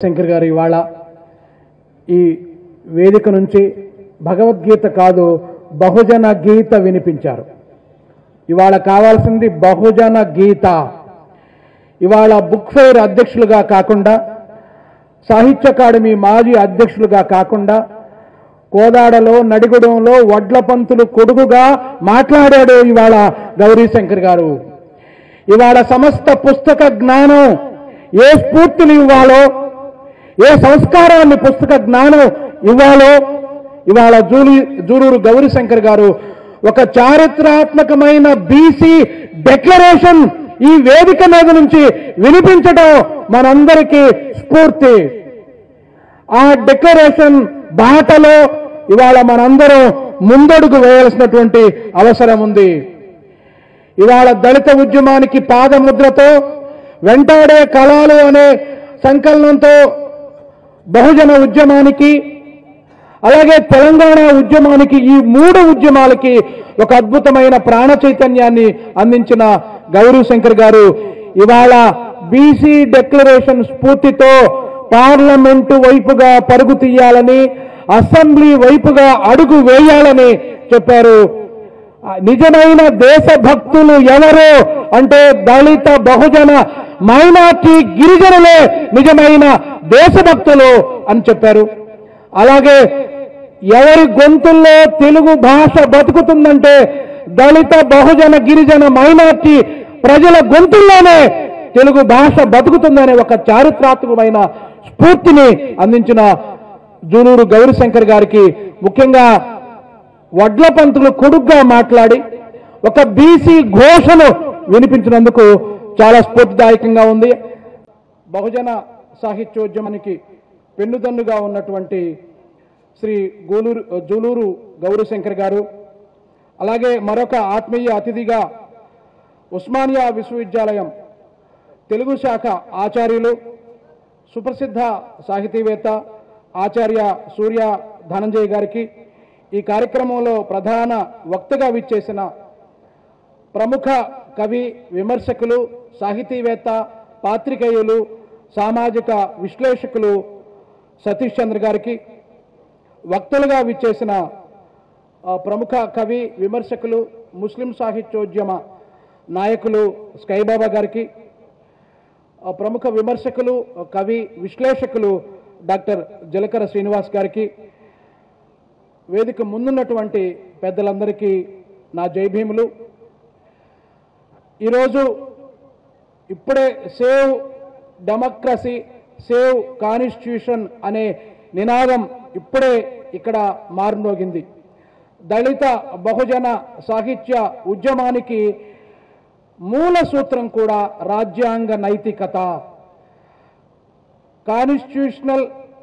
శంకర్ గారు ఇవాళ ఈ వేదిక నుంచి భగవద్గీత కాదు బహుజన గీత వినిపించారు ఇవాళ కావాల్సింది బహుజన గీత ఇవాళ బుక్ ఫెయిర్ అధ్యక్షులుగా కాకుండా సాహిత్య అకాడమీ మాజీ అధ్యక్షులుగా కాకుండా కోదాడలో నడిగుడంలో వడ్ల పంతులు కొడుకుగా మాట్లాడాడు ఇవాళ గౌరీశంకర్ గారు ఇవాళ సమస్త పుస్తక జ్ఞానం ఏ స్ఫూర్తిని ఇవ్వాలో ఏ సంస్కారాన్ని పుస్తక జ్ఞానం ఇవ్వాలో ఇవాళ జూలి జూలూరు గౌరీశంకర్ గారు ఒక చారిత్రాత్మకమైన బీసీ డెక్లరేషన్ ఈ వేదిక మీద నుంచి వినిపించడం మనందరికీ స్ఫూర్తి ఆ డెక్లరేషన్ బాటలో ఇవాళ మనందరం ముందడుగు వేయాల్సినటువంటి అవసరం ఉంది ఇవాళ దళిత ఉద్యమానికి పాదముద్రతో వెంటాడే కళాలు అనే సంకలనంతో బహుజన ఉద్యమానికి అలాగే తెలంగాణ ఉద్యమానికి ఈ మూడు ఉద్యమాలకి ఒక అద్భుతమైన ప్రాణ చైతన్యాన్ని అందించిన గౌరీ శంకర్ గారు ఇవాళ బీసీ డెక్లరేషన్ స్ఫూర్తితో పార్లమెంటు వైపుగా పరుగు తీయాలని అసెంబ్లీ వైపుగా అడుగు వేయాలని చెప్పారు ఆ నిజమైన దేశభక్తులు ఎవరు అంటే దళిత బహుజన మైనార్టీ గిరిజనులే నిజమైన దేశభక్తులు అని చెప్పారు అలాగే ఎవరి గొంతుల్లో తెలుగు భాష బతుకుతుందంటే దళిత బహుజన గిరిజన మైనార్టీ ప్రజల గొంతుల్లోనే తెలుగు భాష బతుకుతుందనే ఒక చారిత్రాత్మకమైన స్ఫూర్తిని అందించిన జూలూరు గౌరీశంకర్ గారికి ముఖ్యంగా వడ్ల పంతులు కొడుగ్గా మాట్లాడి ఒక బీసీ ఘోషను వినిపించినందుకు చాలా స్ఫూర్తిదాయకంగా ఉంది బహుజన సాహిత్యోద్యమానికి పెన్నుదన్నుగా ఉన్నటువంటి శ్రీ గోలూరు జూలూరు గౌరీశంకర్ గారు అలాగే మరొక ఆత్మీయ అతిథిగా ఉస్మానియా విశ్వవిద్యాలయం తెలుగు శాఖ ఆచార్యులు సుప్రసిద్ధ సాహితీవేత్త ఆచార్య సూర్య ధనంజయ్ గారికి ఈ కార్యక్రమంలో ప్రధాన వక్తగా విచ్చేసిన ప్రముఖ కవి విమర్శకులు సాహితీవేత్త పాత్రికేయులు సామాజిక విశ్లేషకులు సతీష్ చంద్ర గారికి వక్తలుగా విచ్చేసిన ఆ, ప్రముఖ కవి విమర్శకులు ముస్లిం సాహిత్యోద్యమ నాయకులు స్కైబాబా గారికి ఆ, ప్రముఖ విమర్శకులు కవి విశ్లేషకులు డాక్టర్ జలకర శ్రీనివాస్ గారికి వేదిక ముందున్నటువంటి పెద్దలందరికీ నా జైభీములు ఈరోజు ఇప్పుడే సేవ్ డెమోక్రసీ సేవ్ కాన్స్టిట్యూషన్ అనే నినాదం ఇప్పుడే ఇక్కడ మారుమోగింది దళిత బహుజన సాహిత్య ఉద్యమానికి మూల సూత్రం కూడా రాజ్యాంగ నైతికత కాన్స్టిట్యూషనల్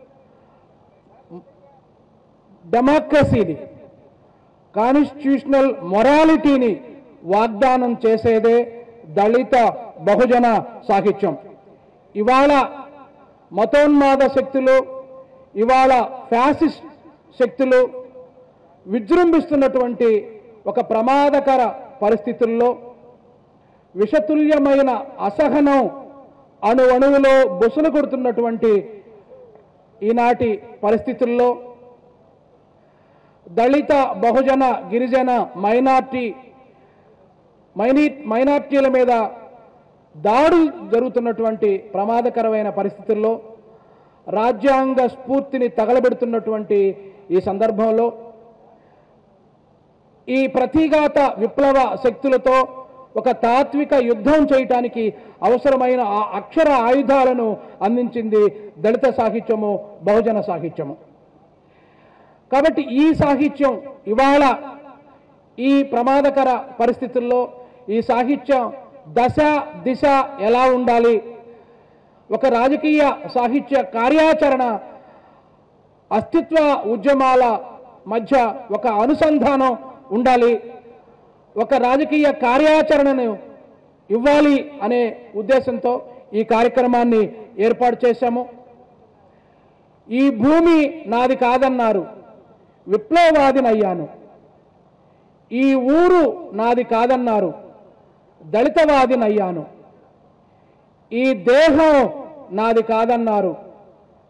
డెమోక్రసీని కాన్స్టిట్యూషనల్ మొరాలిటీని వాగ్దానం చేసేదే దళిత బహుజన సాహిత్యం ఇవాళ మతోన్మాద శక్తులు ఇవాళ ఫ్యాసిస్ట్ శక్తులు విజృంభిస్తున్నటువంటి ఒక ప్రమాదకర పరిస్థితుల్లో విషతుల్యమైన అసహనం అణు అణువులో బుసలు కొడుతున్నటువంటి ఈనాటి పరిస్థితుల్లో దళిత బహుజన గిరిజన మైనార్టీ మైనీ మైనార్టీల మీద దాడులు జరుగుతున్నటువంటి ప్రమాదకరమైన పరిస్థితుల్లో రాజ్యాంగ స్ఫూర్తిని తగలబెడుతున్నటువంటి ఈ సందర్భంలో ఈ ప్రతిఘాత విప్లవ శక్తులతో ఒక తాత్విక యుద్ధం చేయటానికి అవసరమైన ఆ అక్షర ఆయుధాలను అందించింది దళిత సాహిత్యము బహుజన సాహిత్యము కాబట్టి ఈ సాహిత్యం ఇవాళ ఈ ప్రమాదకర పరిస్థితుల్లో ఈ సాహిత్యం దశ దిశ ఎలా ఉండాలి ఒక రాజకీయ సాహిత్య కార్యాచరణ అస్తిత్వ ఉద్యమాల మధ్య ఒక అనుసంధానం ఉండాలి ఒక రాజకీయ కార్యాచరణను ఇవ్వాలి అనే ఉద్దేశంతో ఈ కార్యక్రమాన్ని ఏర్పాటు చేశాము ఈ భూమి నాది కాదన్నారు విప్లవవాదినయ్యాను ఈ ఊరు నాది కాదన్నారు దళితవాదినయ్యాను ఈ దేహం నాది కాదన్నారు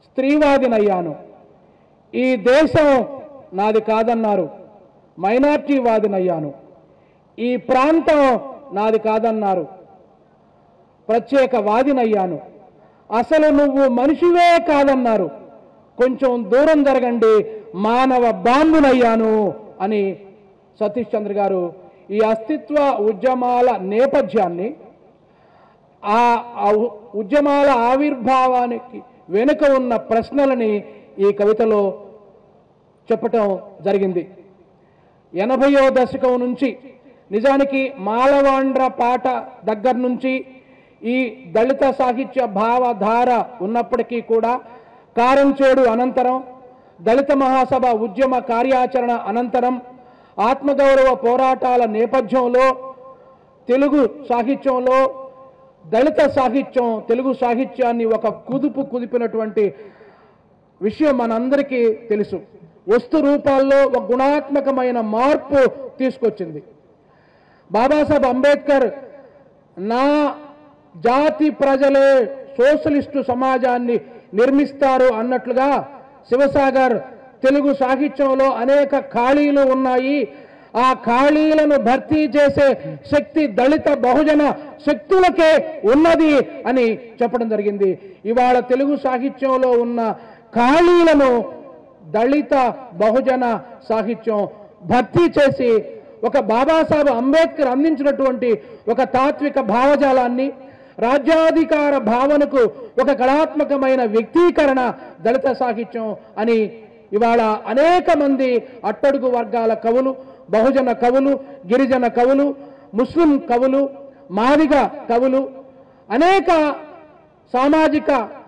స్త్రీవాదినయ్యాను ఈ దేశం నాది కాదన్నారు మైనార్టీవాదినయ్యాను ఈ ప్రాంతం నాది కాదన్నారు ప్రత్యేకవాదినయ్యాను అసలు నువ్వు మనిషివే కాదన్నారు కొంచెం దూరం జరగండి మానవ బాంబునయ్యాను అని సతీష్ చంద్ర గారు ఈ అస్తిత్వ ఉద్యమాల నేపథ్యాన్ని ఆ ఆ ఉ- ఉద్యమాల ఆవిర్భావానికి వెనుక ఉన్న ప్రశ్నలని ఈ కవితలో చెప్పటం జరిగింది ఎనభయో దశకం నుంచి నిజానికి మాలవాండ్ర పాట దగ్గర నుంచి ఈ దళిత సాహిత్య భావధార ఉన్నప్పటికీ కూడా కారంచేడు అనంతరం దళిత మహాసభ ఉద్యమ కార్యాచరణ అనంతరం ఆత్మగౌరవ పోరాటాల నేపథ్యంలో తెలుగు సాహిత్యంలో దళిత సాహిత్యం తెలుగు సాహిత్యాన్ని ఒక కుదుపు కుదిపినటువంటి విషయం మనందరికీ తెలుసు వస్తు రూపాల్లో ఒక గుణాత్మకమైన మార్పు తీసుకొచ్చింది బాబాసాహెబ్ అంబేద్కర్ నా జాతి ప్రజలే సోషలిస్టు సమాజాన్ని నిర్మిస్తారు అన్నట్లుగా శివసాగర్ తెలుగు సాహిత్యంలో అనేక ఖాళీలు ఉన్నాయి ఆ ఖాళీలను భర్తీ చేసే శక్తి దళిత బహుజన శక్తులకే ఉన్నది అని చెప్పడం జరిగింది ఇవాళ తెలుగు సాహిత్యంలో ఉన్న ఖాళీలను దళిత బహుజన సాహిత్యం భర్తీ చేసి ఒక బాబాసాహెబ్ అంబేద్కర్ అందించినటువంటి ఒక తాత్విక భావజాలాన్ని రాజ్యాధికార భావనకు ఒక కళాత్మకమైన వ్యక్తీకరణ దళిత సాహిత్యం అని ఇవాళ అనేక మంది అట్టడుగు వర్గాల కవులు బహుజన కవులు గిరిజన కవులు ముస్లిం కవులు మాదిగ కవులు అనేక సామాజిక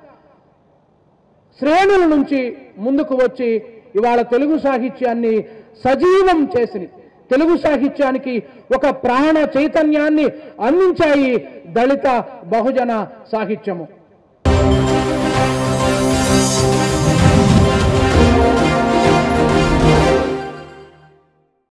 శ్రేణుల నుంచి ముందుకు వచ్చి ఇవాళ తెలుగు సాహిత్యాన్ని సజీవం చేసి తెలుగు సాహిత్యానికి ఒక ప్రాణ చైతన్యాన్ని అందించాయి దళిత బహుజన సాహిత్యము